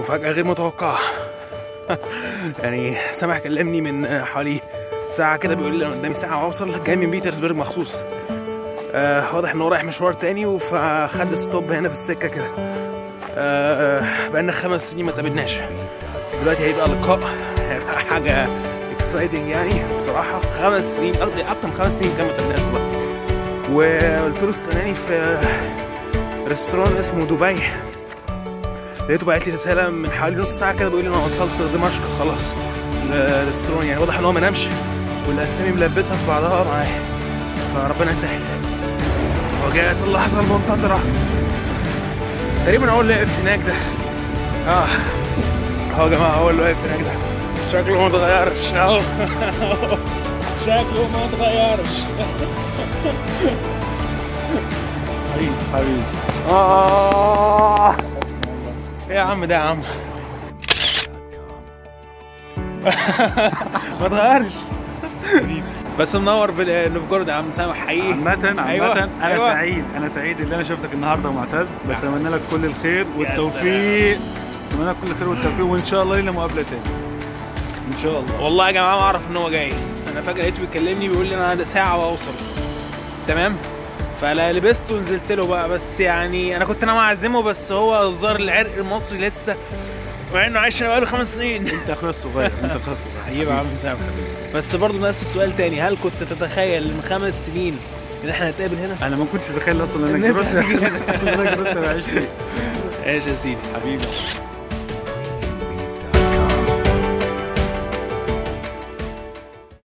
وفجأة غير متوقعة يعني سامح كلمني من حوالي ساعة كده بيقول لي أنا قدامي ساعة وأوصل جاي من بيترسبرج مخصوص آه واضح إنه رايح مشوار تاني فخد ستوب هنا في السكة كده آه بقالنا خمس سنين ما اتقابلناش دلوقتي هيبقى لقاء هيبقى حاجة اكسايتنج يعني بصراحة خمس سنين أكتر أكتر من خمس سنين كان ما اتقابلناش والله وقلت له استناني في ريستوران اسمه دبي لقيته بعت لي رساله من حوالي نص ساعه كده بيقول لي انا وصلت دمشق خلاص الريستوران يعني واضح ان هو ما نامش والاسامي ملبسها في بعضها معايا فربنا يسهل وجاءت اللحظه المنتظره تقريبا هو اللي واقف هناك ده اه اهو يا جماعه هو اللي واقف هناك ده شكله ما اتغيرش اهو شكله ما اتغيرش حبيبي حبيبي آه إيه يا عم ده يا عم ما اتغيرش بس منور بالنوفجورد يا عم سامح حقيقي عامة عامة أيوة، أنا أيوة. سعيد أنا سعيد اللي أنا شفتك النهاردة يا معتز بتمنى لك كل الخير سلام. والتوفيق بتمنى لك كل الخير والتوفيق وإن شاء الله لنا مقابلة تاني إن شاء الله والله يا جماعه ما اعرف ان هو جاي انا فجاه لقيته بيكلمني بيقول لي انا ساعه واوصل تمام فلا لبست ونزلت له بقى بس يعني انا كنت انا معزمه بس هو الظاهر العرق المصري لسه مع انه عايش هنا بقاله خمس سنين أنت أخويا الصغير أنت أخويا الصغير حبيبي يا عم سامح بس برضه نفس السؤال تاني هل كنت تتخيل من خمس سنين ان احنا نتقابل هنا؟ أنا ما كنتش أتخيل أصلا إن إنك أنت بس هتيجي هنا. إنك بس بعيش فيه ايش يا سيدي حبيبي